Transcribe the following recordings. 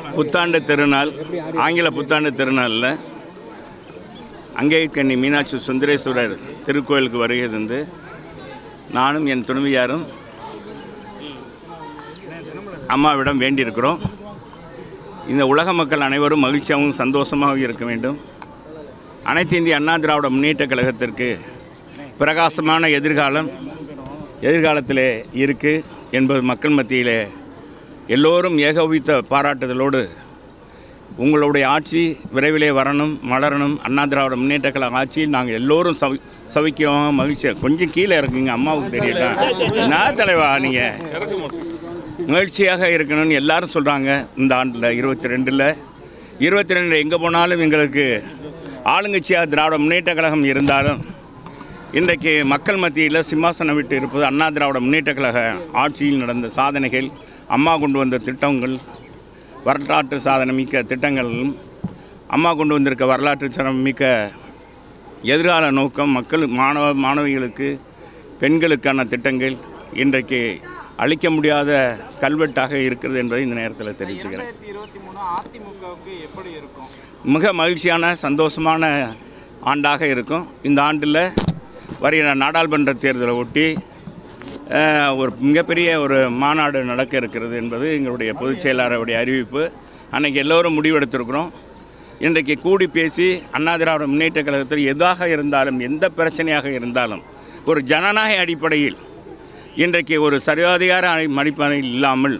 புத்தாண்டு திருநாள் ஆங்கில புத்தாண்டு திருநாளில் அங்கேயக்கண்ணி மீனாட்சி சுந்தரேஸ்வரர் திருக்கோயிலுக்கு வருகை தந்து நானும் என் துணைவியாரும் அம்மாவிடம் வேண்டியிருக்கிறோம் இந்த உலக மக்கள் அனைவரும் மகிழ்ச்சியாகவும் சந்தோஷமாகவும் இருக்க வேண்டும் அனைத்து இந்திய அண்ணா திராவிட முன்னேற்ற கழகத்திற்கு பிரகாசமான எதிர்காலம் எதிர்காலத்திலே இருக்கு என்பது மக்கள் மத்தியிலே எல்லோரும் ஏகோபித்த பாராட்டுதலோடு உங்களுடைய ஆட்சி விரைவிலே வரணும் மலரணும் அண்ணா திராவிட முன்னேற்ற கழக ஆட்சியில் நாங்கள் எல்லோரும் சவி சவிக்கமாக மகிழ்ச்சியாக கொஞ்சம் கீழே இருக்குங்க அம்மாவுக்கு தெரியல நான் தலைவா நீங்கள் மகிழ்ச்சியாக இருக்கணும்னு எல்லாரும் சொல்கிறாங்க இந்த ஆண்டில் இருபத்தி ரெண்டில் இருபத்தி ரெண்டில் எங்கே போனாலும் எங்களுக்கு ஆளுங்கட்சியாக திராவிட முன்னேற்ற கழகம் இருந்தாலும் இன்றைக்கு மக்கள் மத்தியில் சிம்மாசனம் விட்டு இருப்பது அண்ணா திராவிட முன்னேற்ற கழக ஆட்சியில் நடந்த சாதனைகள் அம்மா கொண்டு வந்த திட்டங்கள் வரலாற்று சாதனை மிக்க திட்டங்களும் அம்மா கொண்டு வந்திருக்க வரலாற்று சாதனை மிக்க எதிர்கால நோக்கம் மக்கள் மாணவ மாணவிகளுக்கு பெண்களுக்கான திட்டங்கள் இன்றைக்கு அளிக்க முடியாத கல்வெட்டாக இருக்கிறது என்பதை இந்த நேரத்தில் தெரிவிச்சுக்கிறேன் ரெண்டாயிரத்தி இருபத்தி மூணு அதிமுகவுக்கு எப்படி இருக்கும் மிக மகிழ்ச்சியான சந்தோஷமான ஆண்டாக இருக்கும் இந்த ஆண்டில் வருகிற நாடாளுமன்ற தேர்தலை ஒட்டி அஹ், ஒரு மிகப்பெரிய ஒரு மாநாடு நடக்க இருக்கிறது என்பது எங்களுடைய பொதுச் செயலாளருடைய அறிவிப்பு அன்னைக்கு எல்லோரும் முடிவெடுத்திருக்கிறோம் இன்றைக்கு கூடி பேசி அண்ணா திராவிட முன்னேற்ற கழகத்தில் எதாக இருந்தாலும் எந்த பிரச்சனையாக இருந்தாலும் ஒரு ஜனநாயக அடிப்படையில் இன்றைக்கு ஒரு சர்வாதிகார அடிப்படையில் இல்லாமல்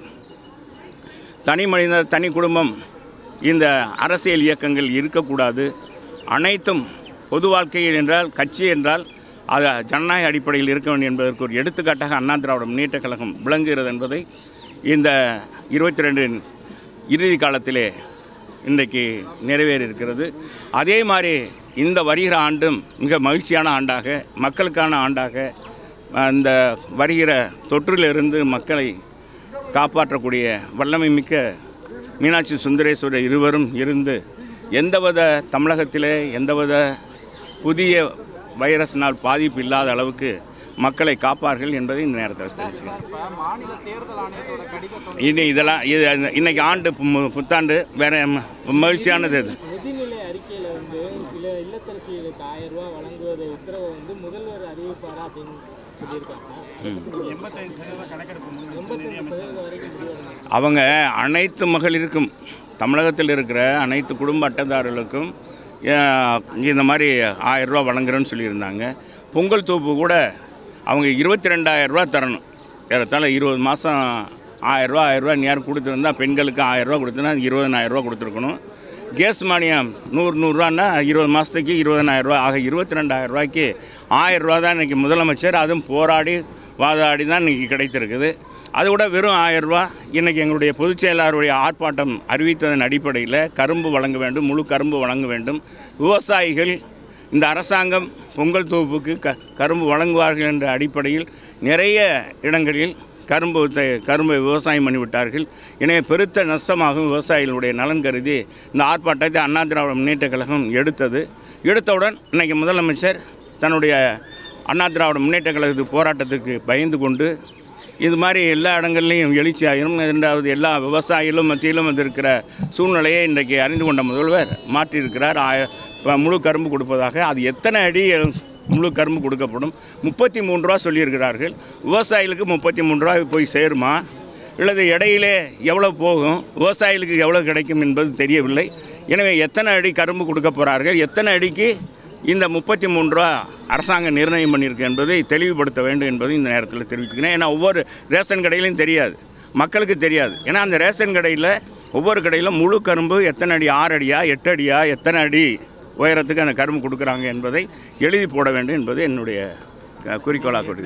தனி மனிதர் தனி குடும்பம் இந்த அரசியல் இயக்கங்கள் இருக்கக்கூடாது அனைத்தும் பொது வாழ்க்கையில் என்றால் கட்சி என்றால் அது ஜனநாயக அடிப்படையில் இருக்க வேண்டும் என்பதற்கு ஒரு எடுத்துக்காட்டாக அண்ணா திராவிட முன்னேற்ற கழகம் விளங்குகிறது என்பதை இந்த இருபத்தி ரெண்டின் இறுதி காலத்திலே இன்றைக்கு நிறைவேறி இருக்கிறது அதே மாதிரி இந்த வருகிற ஆண்டும் மிக மகிழ்ச்சியான ஆண்டாக மக்களுக்கான ஆண்டாக அந்த வருகிற தொற்றிலிருந்து மக்களை காப்பாற்றக்கூடிய வல்லமை மிக்க மீனாட்சி சுந்தரேஸ்வரர் இருவரும் இருந்து எந்தவித தமிழகத்திலே எந்தவித புதிய வைரஸினால் பாதிப்பு இல்லாத அளவுக்கு மக்களை காப்பார்கள் என்பதை இந்த நேரத்தில் தெரிவிச்சுக்கிறேன் இப்போ மாநில தேர்தல் ஆணையத்தோட கடிதத்தோட இனி இதெல்லாம் இது இன்னைக்கு ஆண்டு பு- புத்தாண்டு வேற ம- மகிழ்ச்சியானது இது நிதிநிலை அறிக்கையில் வந்து இல்ல இல்லத்தரசிகளுக்கு ஆயிரம் ரூபாய் வழங்குவதை உத்தரவை வந்து முதல்வர் அறிவிப்பாரா அப்படின்னு சொல்லியிருக்காங்க எண்பத்தைந்து சதவீத கணக்கெடுப்பு எண்பத்தஞ்சு சதவீதம் வரைக்கும் முடிவு அவங்க அனைத்து மகளிருக்கும் தமிழகத்தில் இருக்கிற அனைத்து குடும்ப அட்டைதாரர்களுக்கும் அஹ், இந்த மாதிரி ஆயிரம் ரூபா வழங்குறேன்னு சொல்லியிருந்தாங்க பொங்கல் தூப்பு கூட அவங்க இருபத்தி ரெண்டாயிரம் ரூபா தரணும் ஏறத்தாழ இருபது மாதம் ஆயிரரூவா ஆயிரரூவா நேரம் கொடுத்துருந்தா பெண்களுக்கு ஆயிரரூவா கொடுத்தனா இருபதனாயிரரூவா கொடுத்துருக்கணும் கேஸ் மானியம் நூறு நூறுரூவான்னா இருபது மாதத்துக்கு இருபதனாயிரரூவா ஆக இருபத்தி ரெண்டாயிரம் ரூபாய்க்கு ஆயிரரூவா தான் இன்றைக்கி முதலமைச்சர் அதுவும் போராடி வாதாடி தான் இன்றைக்கி கிடைத்திருக்குது அது கூட வெறும் ஆயிரரூவா இன்றைக்கி எங்களுடைய பொதுச் செயலாளருடைய ஆர்ப்பாட்டம் அறிவித்ததன் அடிப்படையில் கரும்பு வழங்க வேண்டும் முழு கரும்பு வழங்க வேண்டும் விவசாயிகள் இந்த அரசாங்கம் பொங்கல் தொகுப்புக்கு க கரும்பு வழங்குவார்கள் என்ற அடிப்படையில் நிறைய இடங்களில் கரும்பு த- கரும்பை விவசாயம் பண்ணிவிட்டார்கள் எனவே பெருத்த நஷ்டமாகும் விவசாயிகளுடைய நலன் கருதி இந்த ஆர்ப்பாட்டத்தை அண்ணா திராவிட முன்னேற்ற கழகம் எடுத்தது எடுத்தவுடன் இன்னைக்கு முதலமைச்சர் தன்னுடைய அண்ணா திராவிட முன்னேற்ற கழகத்து போராட்டத்துக்கு பயந்து கொண்டு இது மாதிரி எல்லா இடங்கள்லையும் எழுச்சியாயிரும் இரண்டாவது எல்லா விவசாயிகளும் மத்தியிலும் வந்திருக்கிற சூழ்நிலையை இன்றைக்கு அறிந்து கொண்ட முதல்வர் மாற்றியிருக்கிறார் ஆய- இப்ப முழு கரும்பு கொடுப்பதாக அது எத்தனை அடி முழு கரும்பு கொடுக்கப்படும் முப்பத்தி மூணு ரூபா சொல்லியிருக்கிறார்கள் விவசாயிகளுக்கு முப்பத்தி மூணு ரூபா போய் சேருமா இல்லது இடையிலே எவ்வளோ போகும் விவசாயிகளுக்கு எவ்வளோ கிடைக்கும் என்பது தெரியவில்லை எனவே எத்தனை அடி கரும்பு கொடுக்க போகிறார்கள் எத்தனை அடிக்கு இந்த முப்பத்தி மூணு ரூபா அரசாங்கம் நிர்ணயம் பண்ணியிருக்கு என்பதை தெளிவுபடுத்த வேண்டும் என்பதை இந்த நேரத்தில் தெரிவிச்சுக்கிறேன் ஏன்னா ஒவ்வொரு ரேஷன் கடையிலையும் தெரியாது மக்களுக்கு தெரியாது ஏன்னா அந்த ரேஷன் கடையில் ஒவ்வொரு கடையிலும் முழு கரும்பு எத்தனை அடி ஆறு அடியா எட்டு அடியா எத்தனை அடி உயரத்துக்கு அந்த கரும்பு கொடுக்குறாங்க என்பதை எழுதி போட வேண்டும் என்பது என்னுடைய அஹ், குறிக்கோளாக கொடுக்குது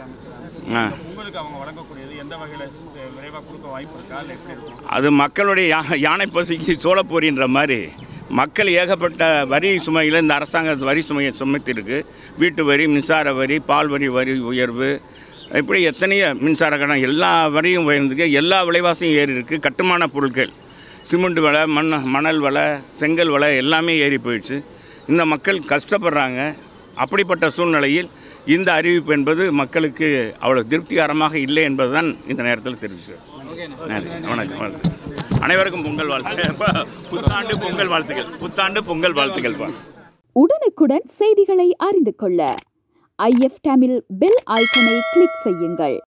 ஆ உங்களுக்கு அவங்க வழங்கக்கூடியது எந்த வகையில் விரைவாக கொடுக்க வாய்ப்பு இருக்கா இல்லை எப்படி இருக்கும் அது மக்களுடைய யா யானை பசிக்கு சோளப்பொரின்ற மாதிரி மக்கள் ஏகப்பட்ட வரி சுமையில் இந்த அரசாங்க வரி சுமையை சுமத்திருக்கு வீட்டு வரி மின்சார வரி பால் வரி வரி உயர்வு இப்படி எத்தனையோ மின்சார கடன் எல்லா வரியும் உயர்ந்துக்கு எல்லா விலைவாசியும் ஏறி இருக்குது கட்டுமான பொருட்கள் சிமெண்ட் விலை மண் மணல் விலை செங்கல் விலை எல்லாமே ஏறி போயிடுச்சு இந்த மக்கள் கஷ்டப்படுறாங்க அப்படிப்பட்ட சூழ்நிலையில் இந்த அறிவிப்பு என்பது மக்களுக்கு அவ்வளோ திருப்திகரமாக இல்லை என்பதுதான் இந்த நேரத்தில் தெரிவிச்சுக்கிறேன் நன்றி வணக்கம் வணக்கம் அனைவருக்கும் பொங்கல் வாழ்த்துக்கள் புத்தாண்டு பொங்கல் வாழ்த்துக்கள் புத்தாண்டு பொங்கல் வாழ்த்துக்கள்ப்பா உடனுக்குடன் செய்திகளை அறிந்து கொள்ள ஐஎஃப் தமிழ் பெல் ஐக்கனை கிளிக் செய்யுங்கள்